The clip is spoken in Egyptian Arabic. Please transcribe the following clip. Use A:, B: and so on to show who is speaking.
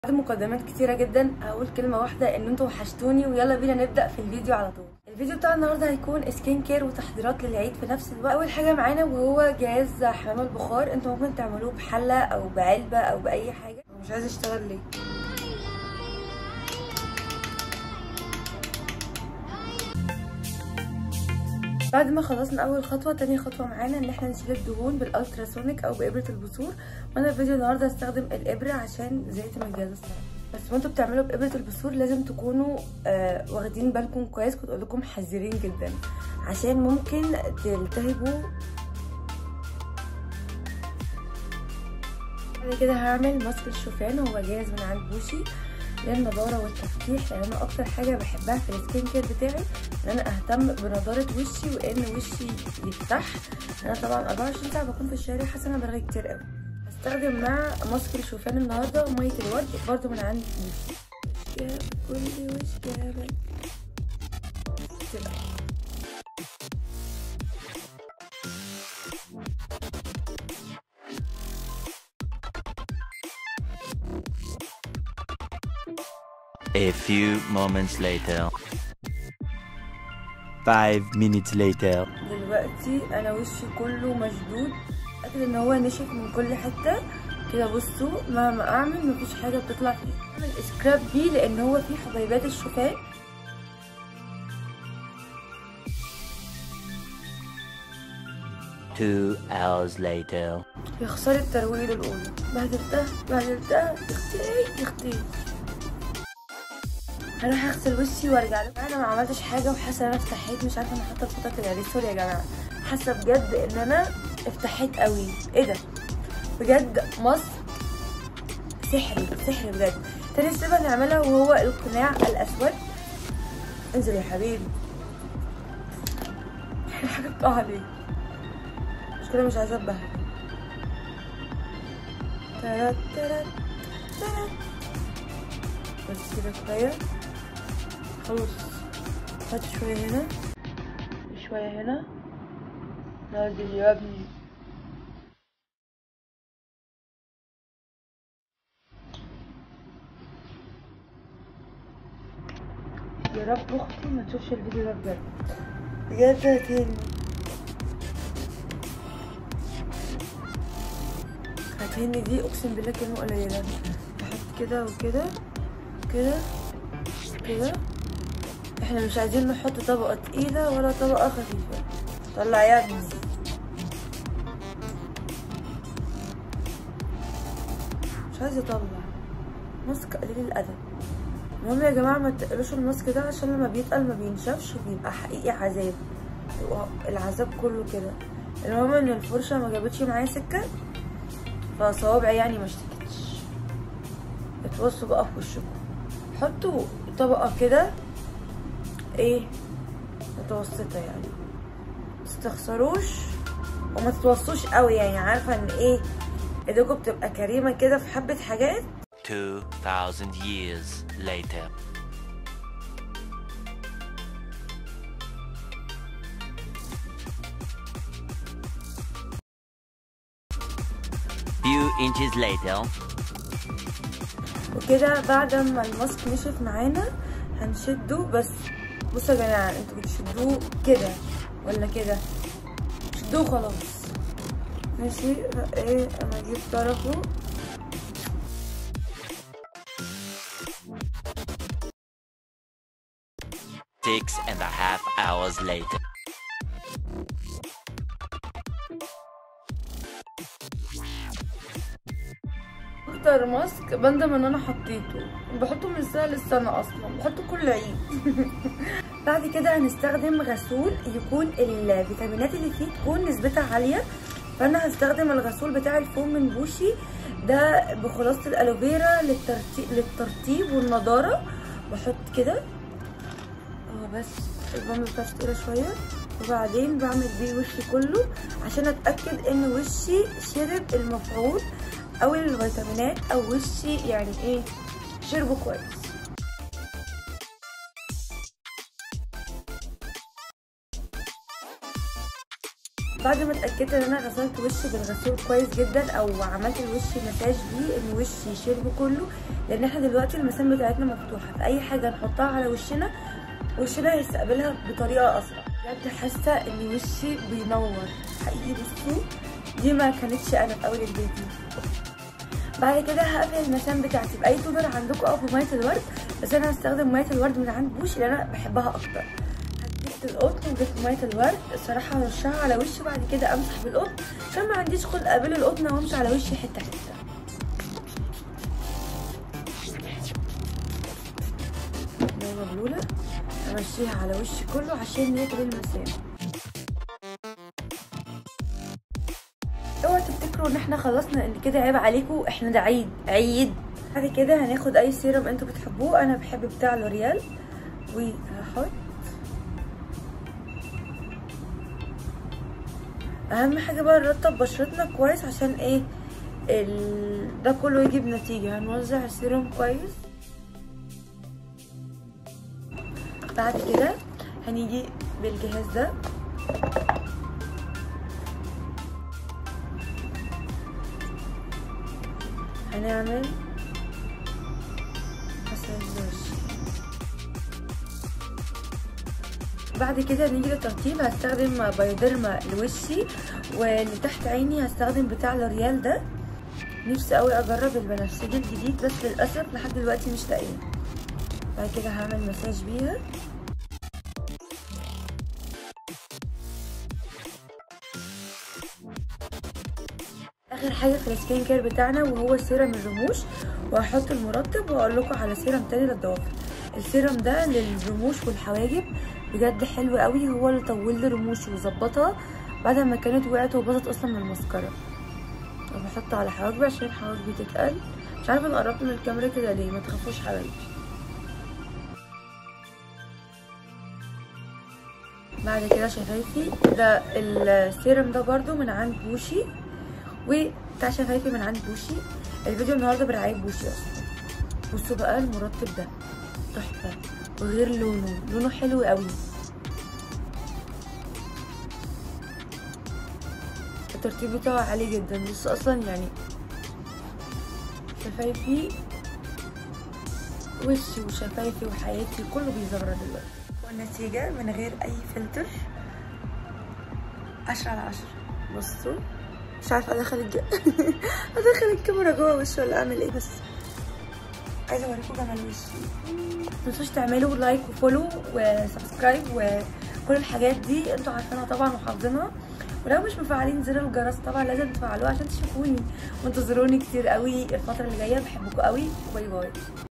A: بعد مقدمات كتيرة جدا هقول كلمة واحدة ان انتوا وحشتوني ويلا بينا نبدأ في الفيديو على طول الفيديو بتاع النهاردة هيكون سكين كير وتحضيرات للعيد في نفس الوقت اول حاجة معانا وهو جهاز حمام البخار انتوا ممكن تعملوه بحلة او بعلبة او بأي حاجة مش عايزة اشتغل ليه بعد ما خلصنا اول خطوه تاني خطوه معانا ان احنا نشيل الدهون بالالتراسونيك او بابره البثور وانا الفيديو النهارده هستخدم الابره عشان زهقت من الجهاز الصراحه بس وانتوا بتعملوا بابره البثور لازم تكونوا آه واخدين بالكم كويس كنت اقول لكم حذرين جدا عشان ممكن تلتهبوا بعد كده هعمل ماسك الشوفان هو جاهز من عند بوشي للنضاره والتفتيح لان انا اكتر حاجه بحبها في السكين كير بتاعي ان انا اهتم بنضاره وشي وان وشي يفتح انا طبعا 24 ساعه بكون في الشارع حاسه انا برغي كتير قوي هستخدم مع ماسك الشوفان النهارده وميه الورد برده من عند بوشي وش كل وش جابل كده
B: A few moments later. Five minutes later.
A: دلوقتي انا وشي كله مشدود اتاكد ان هو نشف من كل حته كده بصوا مهما اعمل مفيش حاجه بتطلع فيه اعمل سكراب بيه لان هو فيه حبيبات الشوفان
B: Two hours later.
A: يا خساره الترويج الاولى بهدلتها بهدلتها يختي يختي هروح اغسل وشي وارجع لكم انا ما عملتش حاجه وحاسه ان انا افتحيت مش عارفه انا حاطه الفوطه كده ليه سوري يا جماعه حاسه بجد ان انا افتحيت قوي ايه ده بجد ماسك سحري سحري بجد تاني سيبه نعملها وهو القناع الاسود انزل يا حبيبي الحاجه بتقع عليه مش كده مش عايزه اتبهدل ترات ترات ترات بس كده كفايه خلاص هات شويه هنا شويه هنا نازل يا ابني يا رب اختي ما تشوفش الفيديو ده بجد بجد هتهني هتهني دي اقسم بالله كلمه قليله بحط كده وكده كده كده احنا مش عايزين نحط طبقه تقيله ولا طبقه خفيفه طلع يا ابني مش عايزه اطلع ماسك قليل الادب المهم يا جماعه ما تقلوش الماسك ده عشان لما بيتقل ما بينشفش وبيبقى حقيقي عذاب العذاب كله كده المهم ان الفرشه ما جابتش معايا سكه فصوابعي يعني ما اشتكتش اتوصوا بقى في وشكم حطوا طبقه كده ايه متوسطه يعني متستخسروش وما تتوصوش قوي يعني عارفه ان ايه ايديكم بتبقى كريمه كده في حبه حاجات
B: 2000 years later. Few inches later.
A: وكده بعد ما الماسك نشف معانا هنشده بس بصوا يا جماعه انتوا بتشدوه كده ولا كده شدوه خلاص ماشي ايه انا اجيب طرفه
B: Six and a half hours later.
A: اكتر ماسك بندم ان انا حطيته بحطه من السنه للسنه اصلا بحطه كل عيد بعد كده هنستخدم غسول يكون الفيتامينات اللي فيه تكون نسبتها عاليه فانا هستخدم الغسول بتاع الفوم من بوشي ده بخلاصه الالوفيرا للترتيب, للترطيب والنضاره بحط كده اه بس البامب بتاعتي تقيله شويه وبعدين بعمل بيه وشي كله عشان اتاكد ان وشي شرب المفعول او الفيتامينات او وشي يعني ايه شربه كويس بعد ما اتاكدت ان انا غسلت وشي بالغسول كويس جدا او عملت الوش مساج بيه ان وشي يشرب كله لان احنا دلوقتي المسام بتاعتنا مفتوحه فاي حاجه نحطها على وشنا وشنا هيستقبلها بطريقه اسرع بجد حاسه ان وشي بينور حقيقي بصوا دي ما كانتش انا في اول الفيديو بعد كده هقفل المسام بتاعتي باي تونر عندكم او بميه الورد بس انا هستخدم ميه الورد من عند بوش اللي انا بحبها اكتر جبت القطن وجبت ميه الورد الصراحه هرشها على وشي بعد كده امسح بالقطن عشان ما عنديش خلق اقابل القطن وامشي على وشي حته حته ميه مبلوله امشيها على وشي كله عشان يقبل المسام اوعوا تفتكروا ان احنا خلصنا ان كده عيب عليكم احنا ده عيد عيد بعد كده هناخد اي سيرم انتوا بتحبوه انا بحب بتاع لوريال وهحط اهم حاجه بقى نرطب بشرتنا كويس عشان ايه ال... ده كله يجي بنتيجه هنوزع السيروم كويس بعد كده هنيجي بالجهاز ده هنعمل مساج لوشي بعد كده نيجي للترطيب هستخدم بايوديرما لوشي واللي تحت عيني هستخدم بتاع لوريال ده نفسي قوي اجرب البنفسجي الجديد بس للاسف لحد دلوقتي مش لاقيه بعد كده هعمل مساج بيها اخر حاجه في السكين كير بتاعنا وهو سيرم الرموش وهحط المرطب واقول لكم على سيرم تاني للضوافر السيرم ده للرموش والحواجب بجد حلو قوي هو اللي طول لي رموشي وظبطها بعد ما كانت وقعت وباظت اصلا من المسكره وبحطه على حواجبي عشان حواجبي تتقل مش عارفه انا قربت من الكاميرا كده ليه ما تخافوش حبايبي بعد كده شفايفي ده السيرم ده برده من عند بوشي وبتاع شفايفي من عند بوشي الفيديو النهارده برعايه بوشي اصلا بصوا بقى المرطب ده تحفه وغير لونه لونه حلو قوي الترتيب بتاعه عالي جدا بس اصلا يعني شفايفي وشي وشفايفي وحياتي كله بيزغرر دلوقتي والنتيجة من غير أي فلتر عشرة على عشرة بصوا مش عارفة أدخل الج... أدخل الكاميرا جوه وشي ولا أعمل إيه بس عايزة أوريكم جمال وشي متنسوش تعملوا لايك وفولو وسبسكرايب وكل الحاجات دي انتوا عارفينها طبعا وحافظينها ولو مش مفعلين زر الجرس طبعا لازم تفعلوه عشان تشوفوني وانتظروني كتير قوي الفترة اللي جاية بحبكم قوي باي باي